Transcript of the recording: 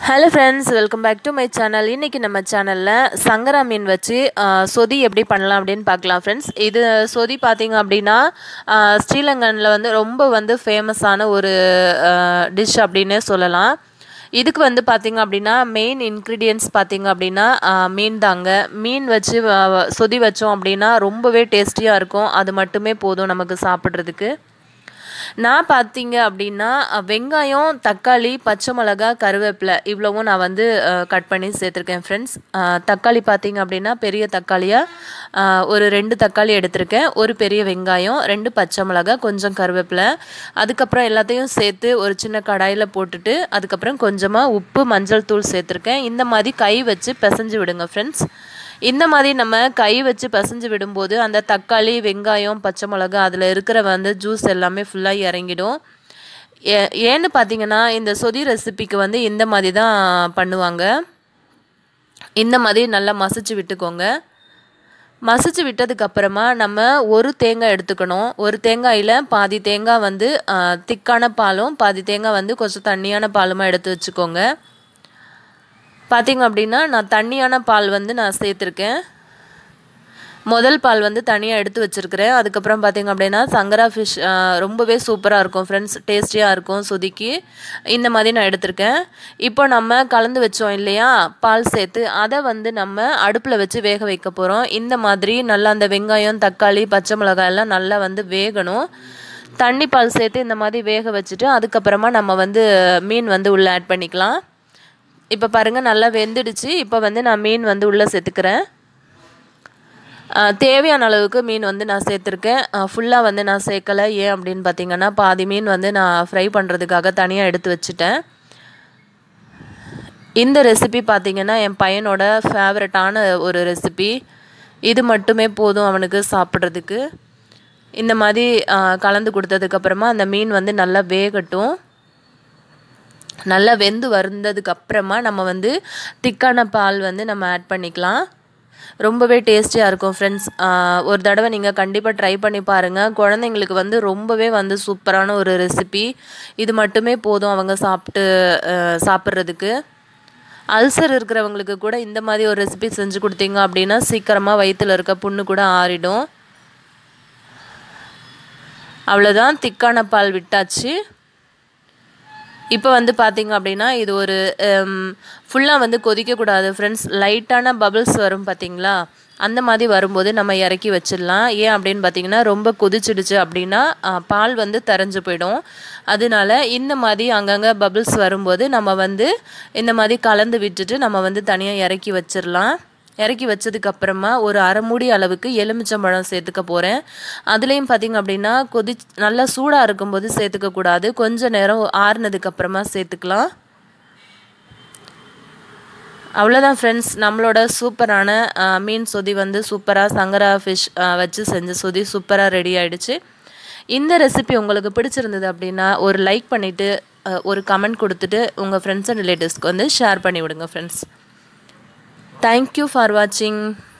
hello friends welcome back to my channel இன்றைக்கி நம்ம சேனலில் சங்கரா மீன் வச்சு ஆ, சொதி எப்படி பண்ணலாம் அப்படின்னு பார்க்கலாம் ஃப்ரெண்ட்ஸ் இது சொதி பார்த்தீங்க அப்படின்னா ஆ, ஸ்ரீலங்கனில் வந்து ரொம்ப வந்து ஃபேமஸான ஒரு டிஷ் அப்படின்னே சொல்லலாம் இதுக்கு வந்து பார்த்தீங்க அப்படின்னா மெயின் இன்க்ரீடியன்ட்ஸ் பார்த்தீங்க அப்படின்னா ஆ, மீன் தாங்க மீன் வச்சு ஆ, சொதி வச்சோம் அப்படின்னா ரொம்பவே டேஸ்டியாக இருக்கும் அது மட்டுமே போதும் நமக்கு சாப்பிட்றதுக்கு நான் பார்த்தீங்க அப்படின்னா அஹ், வெங்காயம் தக்காளி பச்சை மிளகா கருவேப்பிலை இவ்வளவும் நான் வந்து கட் பண்ணி சேர்த்துருக்கேன் ஃப்ரெண்ட்ஸ் தக்காளி பார்த்தீங்க அப்படின்னா பெரிய தக்காளியாக ஒரு ரெண்டு தக்காளி எடுத்திருக்கேன் ஒரு பெரிய வெங்காயம் ரெண்டு பச்சை மிளகா கொஞ்சம் கருவேப்பிலை அதுக்கப்புறம் எல்லாத்தையும் சேர்த்து ஒரு சின்ன கடாயில் போட்டுட்டு அதுக்கப்புறம் கொஞ்சமாக உப்பு மஞ்சள் தூள் சேர்த்துருக்கேன் இந்த மாதிரி கை வச்சு பிசைஞ்சு விடுங்க ஃப்ரெண்ட்ஸ் இந்த மாதிரி நம்ம கை வச்சு பிசைஞ்சு விடும்போது அந்த தக்காளி வெங்காயம் பச்சை மிளகா அதில் இருக்கிற வந்து ஜூஸ் எல்லாமே ஃபுல்லாக இறங்கிடும் ஏ ஏன்னு பார்த்தீங்கன்னா இந்த சொதி ரெசிபிக்கு வந்து இந்த மாதிரி தான் பண்ணுவாங்க இந்த மாதிரி நல்லா மசிச்சு விட்டுக்கோங்க மசிச்சு விட்டதுக்கப்புறமா நம்ம ஒரு தேங்காய் எடுத்துக்கணும் ஒரு தேங்காயில் பாதி தேங்காய் வந்து ஆ, திக்கான பாலும் பாதி தேங்காய் வந்து கொஞ்சம் தண்ணியான பாலுமா எடுத்து வச்சுக்கோங்க பார்த்தீங்க அப்படின்னா நான் தண்ணியான பால் வந்து நான் சேர்த்துருக்கேன் முதல் பால் வந்து தனியாக எடுத்து வச்சுருக்கிறேன் அதுக்கப்புறம் பார்த்தீங்க அப்படின்னா சங்கரா ஃபிஷ் ரொம்பவே சூப்பராக இருக்கும் ஃப்ரெண்ட்ஸ் டேஸ்டியாக இருக்கும் சுதிக்கு இந்த மாதிரி நான் எடுத்திருக்கேன் இப்போ நம்ம கலந்து வச்சோம் இல்லையா பால் சேர்த்து அதை வந்து நம்ம அடுப்பில் வச்சு வேக வைக்க போகிறோம் இந்த மாதிரி நல்லா அந்த வெங்காயம் தக்காளி பச்சை மிளகாய் எல்லாம் நல்லா வந்து வேகணும் தண்ணி பால் சேர்த்து இந்த மாதிரி வேக வச்சுட்டு அதுக்கப்புறமா நம்ம வந்து மீன் வந்து உள்ளே ஆட் பண்ணிக்கலாம் இப்போ பாருங்கள் நல்லா வெந்துடுச்சு இப்போ வந்து நான் மீன் வந்து உள்ளே சேர்த்துக்கிறேன் ஆஹ் தேவையான அளவுக்கு மீன் வந்து நான் சேர்த்துருக்கேன் ஃபுல்லாக வந்து நான் சேர்க்கலை ஏன் அப்படின்னு பார்த்தீங்கன்னா பாதி மீன் வந்து நான் ஃப்ரை பண்ணுறதுக்காக தனியாக எடுத்து வச்சுட்டேன் இந்த ரெசிபி பார்த்தீங்கன்னா என் பையனோட ஃபேவரட்டான ஒரு ரெசிபி இது மட்டுமே போதும் அவனுக்கு சாப்பிட்றதுக்கு இந்த மாதிரி ஆஹ் கலந்து கொடுத்ததுக்கப்புறமா அந்த மீன் வந்து நல்லா வேகட்டும் நல்லா வெந்து வந்ததுக்கு அப்புறமா நம்ம வந்து திக்கான பால் வந்து நம்ம ஆட் பண்ணிக்கலாம் ரொம்பவே டேஸ்டியாக இருக்கும் ஃப்ரெண்ட்ஸ் ஒரு தடவை நீங்கள் கண்டிப்பாக ட்ரை பண்ணி பாருங்கள் குழந்தைங்களுக்கு வந்து ரொம்பவே வந்து சூப்பரான ஒரு ரெசிபி இது மட்டுமே போதும் அவங்க சாப்பிட்டு ஆஹ் சாப்பிட்றதுக்கு அல்சர் இருக்கிறவங்களுக்கு கூட இந்த மாதிரி ஒரு ரெசிபி செஞ்சு கொடுத்தீங்க அப்படின்னா சீக்கிரமாக வயிற்றில் இருக்க புண்ணு கூட ஆறிடும் அவ்வளோதான் திக்கான பால் விட்டாச்சு இப்போ வந்து பார்த்தீங்க அப்படின்னா இது ஒரு ஃபுல்லாக வந்து கொதிக்கக்கூடாது ஃப்ரெண்ட்ஸ் லைட்டான பபிள்ஸ் வரும் பார்த்தீங்களா அந்த மாதிரி வரும்போது நம்ம இறக்கி வச்சிடலாம் ஏன் அப்படின்னு பார்த்தீங்கன்னா ரொம்ப கொதிச்சிடுச்சு அப்படின்னா ஆ, பால் வந்து தரைஞ்சு போயிடும் அதனால இந்த மாதிரி அங்கங்கே பபிள்ஸ் வரும்போது நம்ம வந்து இந்த மாதிரி கலந்து விட்டுட்டு நம்ம வந்து தனியாக இறக்கி வச்சிடலாம் இறக்கி வச்சதுக்கு அப்புறமா ஒரு அரை மூடி அளவுக்கு எலுமிச்சம்பழம் சேர்த்துக்க போகிறேன் அதுலேயும் பார்த்தீங்க அப்படின்னா கொதி நல்லா சூடாக இருக்கும்போது சேர்த்துக்க கூடாது கொஞ்ச நேரம் ஆறுனதுக்கு அப்புறமா சேர்த்துக்கலாம் அவ்வளோதான் ஃப்ரெண்ட்ஸ் நம்மளோட சூப்பரான ஆ, மீன் சொதி வந்து சூப்பராக சங்கரா ஃபிஷ் வச்சு செஞ்ச சொதி சூப்பராக ரெடி ஆயிடுச்சு இந்த ரெசிபி உங்களுக்கு பிடிச்சிருந்தது அப்படின்னா ஒரு லைக் பண்ணிவிட்டு ஒரு கமெண்ட் கொடுத்துட்டு உங்கள் ஃப்ரெண்ட்ஸ் அண்ட் ரிலேட்டிவ்ஸ்க்கு வந்து ஷேர் பண்ணி விடுங்க ஃப்ரெண்ட்ஸ் தேங்க்யூ ஃபார் வாட்சிங்